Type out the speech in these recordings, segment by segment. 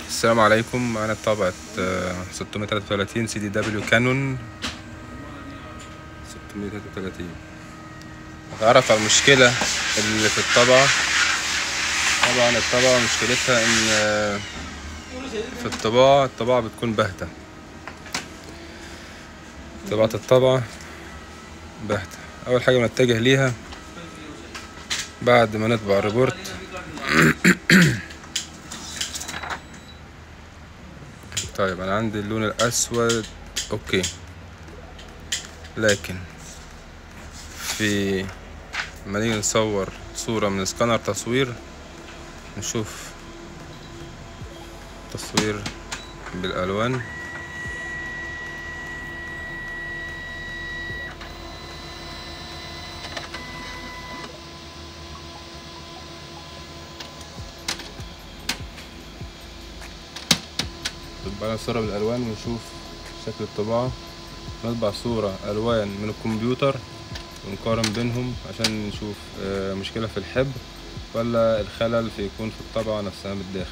السلام عليكم معانا طبعة آه، 633 سي دي دبليو كانون 633 نتعرف على المشكلة اللي في الطبعة طبعا الطبعة مشكلتها ان آه، في الطباعة الطباعة بتكون باهتة طباعة الطبعة باهتة أول حاجة بنتجه ليها بعد ما نطبع الريبورت طيب انا عندي اللون الاسود اوكي لكن في لما نيجي نصور صورة من سكانر تصوير نشوف تصوير بالالوان نطبع لنا صورة بالألوان ونشوف شكل الطباعة نطبع صورة ألوان من الكمبيوتر ونقارن بينهم عشان نشوف آه، مشكلة في الحبر ولا الخلل في يكون في الطبعة نفسها من الداخل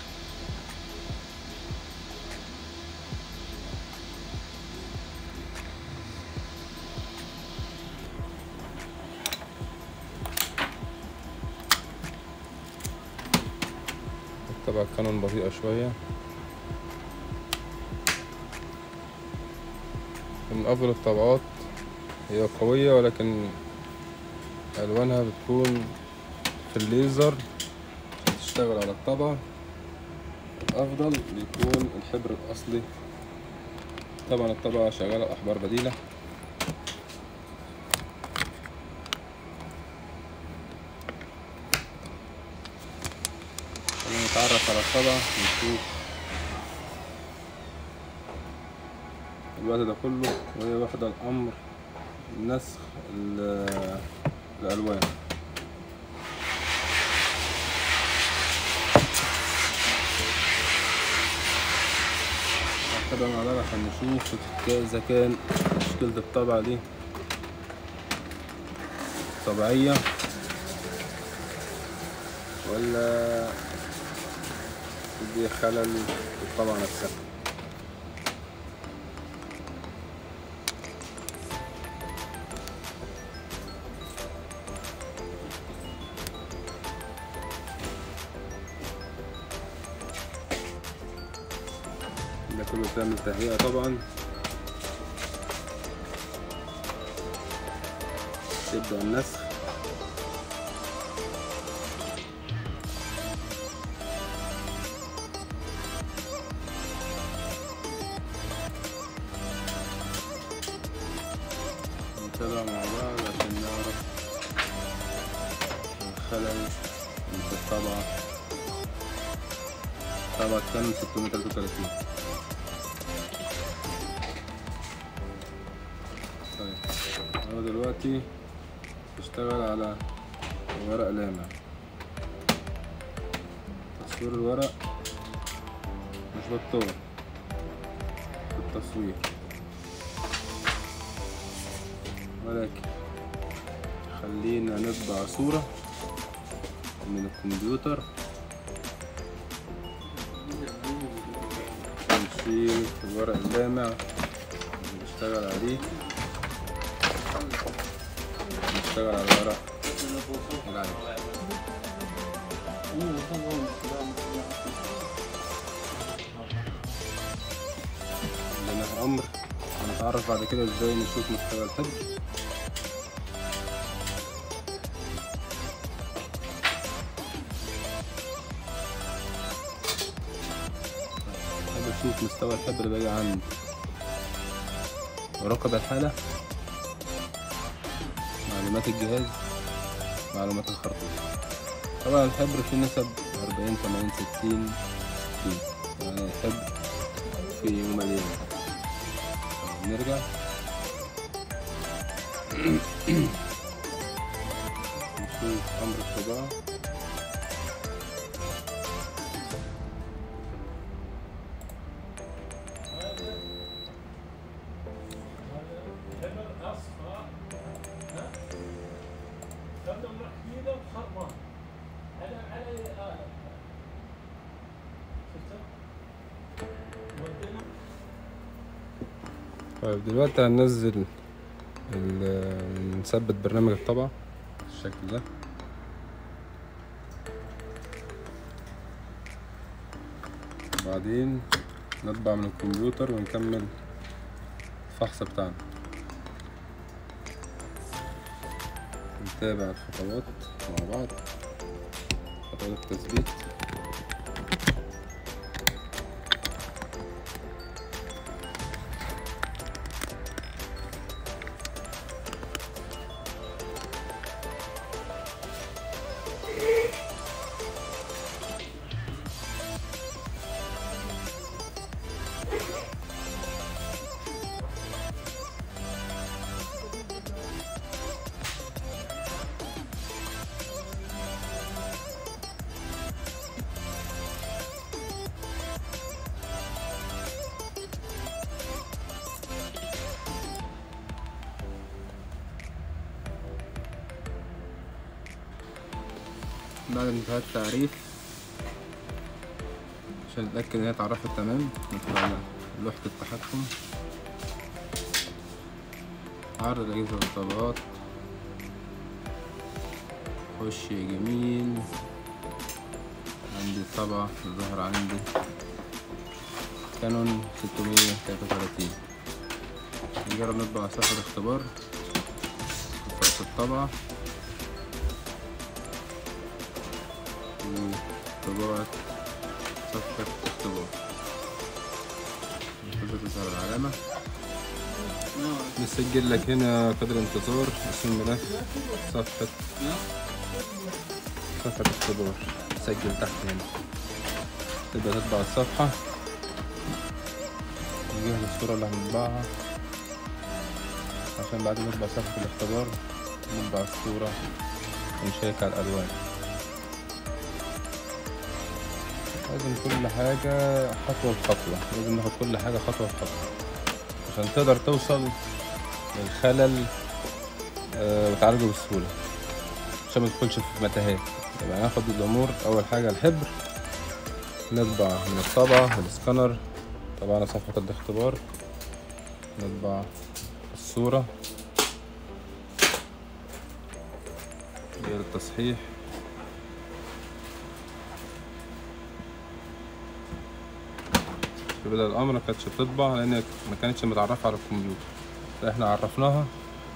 الطبعة كانون بطيئة شوية من أفضل الطبعات هي قوية ولكن ألوانها بتكون في الليزر عشان تشتغل على الطبعة الأفضل بيكون الحبر الأصلي طبعا الطبعة شغالة بأحبار بديلة خلينا نتعرف على الطبعة ونشوف الوقت ده كله وهي واخدة الأمر نسخ ال- الألوان هنتابع مع بعض عشان نشوف إذا كان مشكلة الطبعة دي طبيعية ولا دي خلل في الطبعة نفسها ده كله بتعمل تهيئة طبعا تبدأ النسخ نتابع مع بعض عشان نعرف الخلل اللي في الطبعة طبعة كان 633 طيب هو دلوقتي بشتغل على ورق لامع تصوير الورق مش بطال في التصوير ولكن خلينا نطبع صورة من الكمبيوتر ونشيل الورق اللامع اللي بنشتغل عليه نشتغل على الورق العادي لنا أمر هنتعرف بعد كده ازاي نشوف مستوى الحبر حابب اشوف مستوى الحبر بقى عند رقب الحالة معلومات الجهاز معلومات الخرطوم طبعا الحبر فيه نسب أربعين تمانين ستين ستين يعني الحبر فيه مليان طيب نرجع نشوف أمر الطباعة طيب دلوقتي هننزل ال- نثبت برنامج الطبعة بالشكل ده وبعدين نطبع من الكمبيوتر ونكمل الفحص بتاعنا نتابع الخطوات مع بعض خطوات التثبيت بعد انتهاء التعريف عشان نتأكد ان هي اتعرفت تمام ندخل على لوحة التحكم عرض الأجهزة والطبقات خش يا جميل عندي الطبعة ظهر عندي كانون ستمية تلاتة وتلاتين نجرب نطبع صفحة اختبار فوق الطبعة وطباعة صفحة اختبار كده تظهر العلامة بيسجل لك هنا قدر انتظار اسم الملف صفحة صفحة اختبار سجل تحت هنا تبدأ تطبع الصفحة نجهز الصورة اللي هنطبعها عشان بعد ما نطبع صفحة الاختبار نطبع الصورة ونشيك على الألوان لازم كل حاجة خطوة بخطوة لازم ناخد كل حاجة خطوة بخطوة عشان تقدر توصل للخلل آه، وتعالجه بسهولة عشان ما تدخلش في متاهات يبقى ناخد الأمور أول حاجة الحبر نطبع من الطبعة بالسكانر طبعنا صفحة الاختبار نطبع الصورة غير التصحيح في بداية الأمر ما كانتش بتطبع لأن ما كانتش متعرفة على الكمبيوتر فإحنا عرفناها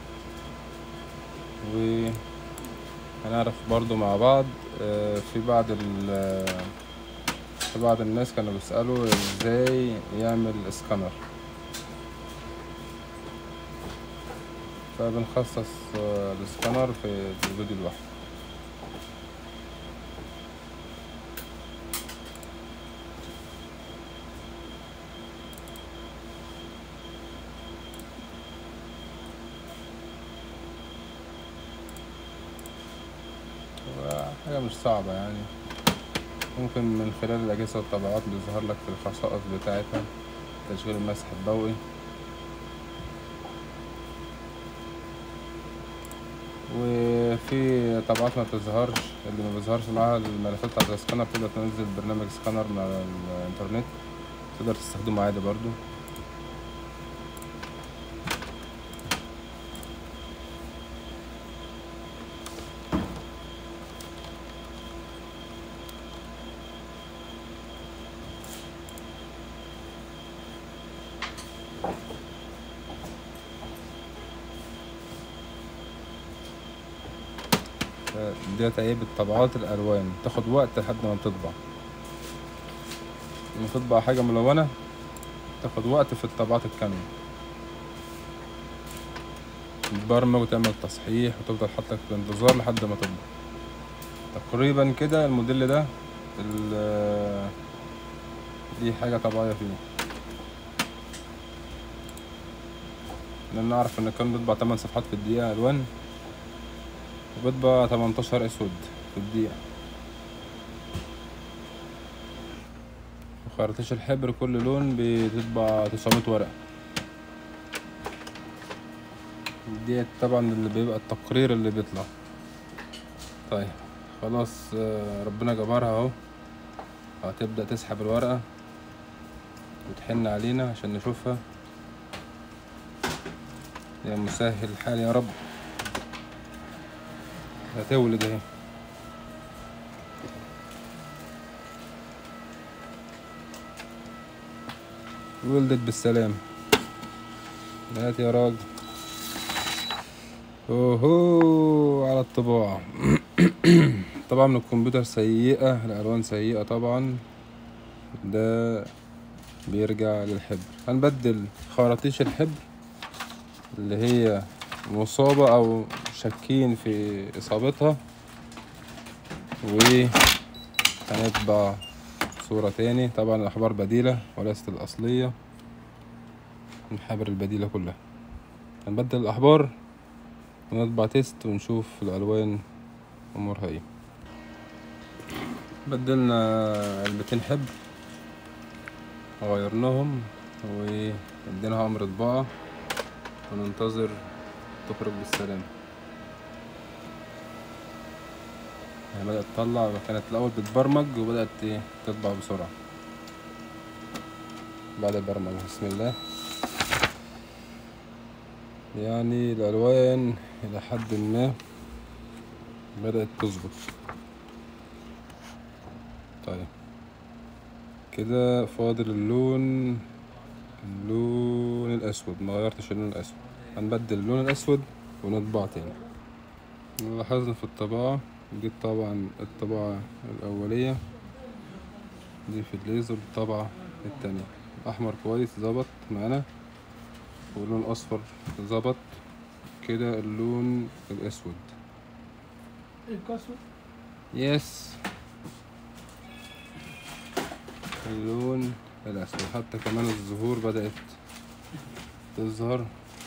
و هنعرف برضو مع بعض آه، في بعض ال في بعض الناس كانوا بيسألوا ازاي يعمل اسكانر فبنخصص آه، الاسكانر في الفيديو لوحده هو حاجة مش صعبة يعني ممكن من خلال الأجهزة والطبعات بيظهر لك في الخصائص بتاعتها تشغيل المسح الضوئي وفي طبعات ما بتظهرش اللي ما بيظهرش معاها الملفات بتاعت السكانر تقدر تنزل برنامج سكانر من على الإنترنت تقدر تستخدمه عادي برضو ديت عيب الطبعات الألوان تاخد وقت لحد ما تطبع لما تطبع حاجة ملونة تاخد وقت في الطبعات الكاملة تبرمج وتعمل تصحيح وتفضل حاطك في الانتظار لحد ما تطبع تقريبا كده الموديل ده ال- دي حاجة طبيعية فيه لأن أعرف إن كان بيطبع تمن صفحات في الدقيقة ألوان وبيطبع 18 أسود في الدقيقة وخرطيش الحبر كل لون بتطبع 900 ورقة ديت طبعا اللي بيبقى التقرير اللي بيطلع طيب خلاص آه، ربنا جبرها اهو هتبدأ تسحب الورقة وتحن علينا عشان نشوفها يا مسهل الحال يا رب هتولد اهي ولدت بالسلام هات يا راجل اوهو على الطباعة طبعا من الكمبيوتر سيئة الألوان سيئة طبعا ده بيرجع للحبر هنبدل خراطيش الحبر اللي هي مصابة أو شاكين في إصابتها وهنطبع صورة تاني طبعا الأحبار بديلة وليست الأصلية نحبر البديلة كلها هنبدل الأحبار ونطبع تيست ونشوف الألوان أمورها ايه بدلنا علبتين حبر غيرناهم واديناها أمر طباعة وننتظر تخرج بالسلامة هي بدأت تطلع كانت الأول بتبرمج وبدأت إيه تطبع بسرعة بعد البرمجة بسم الله يعني الألوان إلى حد ما بدأت تظبط طيب كده فاضل اللون اللون الأسود ما غيرتش اللون الأسود هنبدل اللون الأسود ونطبع تاني لاحظنا في الطباعة دي طبعا الطباعة الأولية دي في الليزر الطبعة التانية الأحمر كويس ظبط معانا واللون الأصفر ظبط كده اللون الأسود الكسر يس اللون الأسود حتى كمان الزهور بدأت تظهر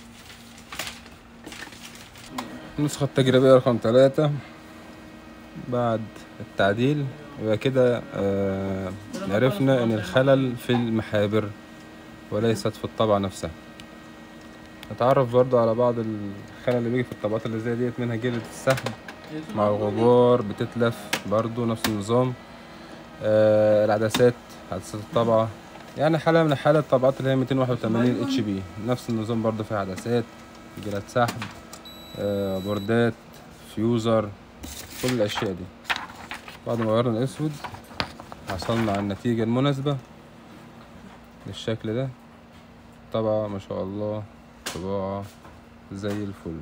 النسخة التجريبية رقم ثلاثة بعد التعديل يبقى كده آه عرفنا إن الخلل في المحابر وليست في الطبعة نفسها نتعرف برضو على بعض الخلل اللي بيجي في الطبقات اللي زي ديت منها جلد السحب مع الغبار بتتلف برضو نفس النظام آه العدسات عدسات الطبعة يعني حالة من حالة الطبعات اللي هي 281 اتش بي نفس النظام برضو فيها عدسات جلد سحب آه بوردات فيوزر كل الأشياء دي بعد ما غيرنا الأسود حصلنا على النتيجة المناسبة للشكل ده طبعا ما شاء الله طباعة زي الفل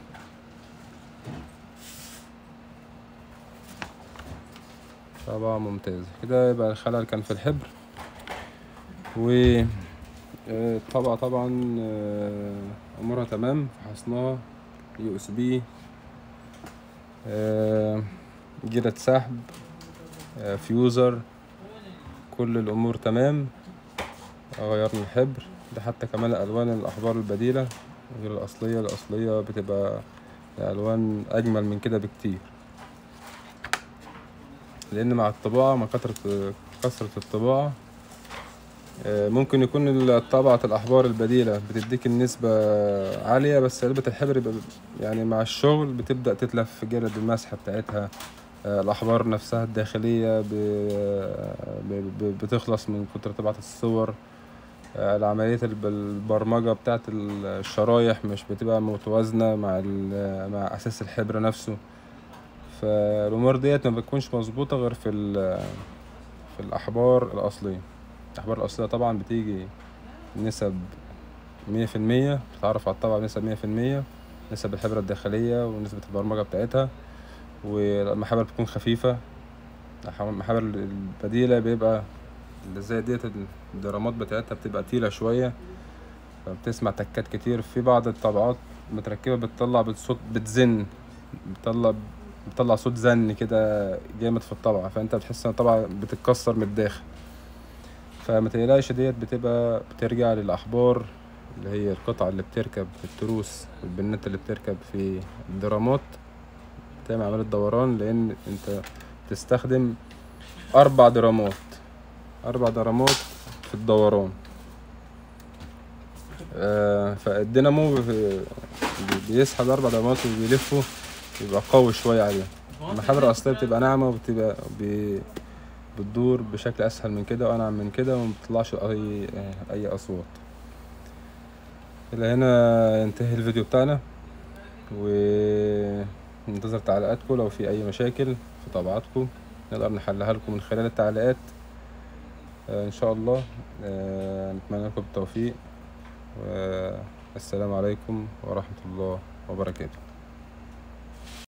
طبعا ممتاز كده يبقى الخلل كان في الحبر و آه، الطبعة طبعا آه، أمورها تمام فحصناها يو اس بي جيرة سحب آه، فيوزر كل الأمور تمام غيرنا الحبر ده حتى كمان ألوان الأحبار البديلة غير الأصلية الأصلية بتبقى ألوان أجمل من كده بكتير لأن مع الطباعة مع كثرة كثرة الطباعة آه، ممكن يكون الطبعة الأحبار البديلة بتديك النسبة عالية بس علبة الحبر يبقى يعني مع الشغل بتبدأ تتلف في جلد المسحة بتاعتها آه، الأحبار نفسها الداخلية ب- ب- ب- بتخلص من كتر طباعة الصور آه، العملية الب- البرمجة بتاعت الشرايح مش بتبقى متوازنة مع ال- مع أساس الحبر نفسه فالأمور ديت ما بتكونش مظبوطة غير في ال- في الأحبار الأصلية الأحبار الأصلية طبعا بتيجي نسب مية في المية بتتعرف على الطبعة بنسب مية في المية نسب الحبرة الداخلية ونسبة البرمجة بتاعتها والمحابر بتكون خفيفة الح- المحابر البديلة بيبقى اللي زي ديت الدرامات بتاعتها بتبقى تقيلة شوية فبتسمع تكات كتير في بعض الطبعات متركبة بتطلع بصوت بتزن بتطلع بتطلع صوت زن كده جامد في الطبعة فانت بتحس ان الطبعة بتتكسر من الداخل فما تقلقش ديت بتبقى بترجع للأحبار اللي هي القطع اللي بتركب في التروس والبنات اللي بتركب في الدرامات بتعمل عملية دوران لأن انت تستخدم أربع درامات أربع درامات في الدوران آه فالدينامو بي- بيسحب أربع درامات وبيلفوا يبقى قوي شوية عليه المحابر الأصلية بتبقى ناعمة وبتبقى بي- بتدور بشكل أسهل من كده وأنعم من كده ومبتطلعش أي أي أصوات الى هنا ينتهي الفيديو بتاعنا وننتظر تعليقاتكم لو في اي مشاكل في طبعاتكم نقدر نحلها لكم من خلال التعليقات آه، ان شاء الله آه، نتمنى لكم التوفيق والسلام عليكم ورحمة الله وبركاته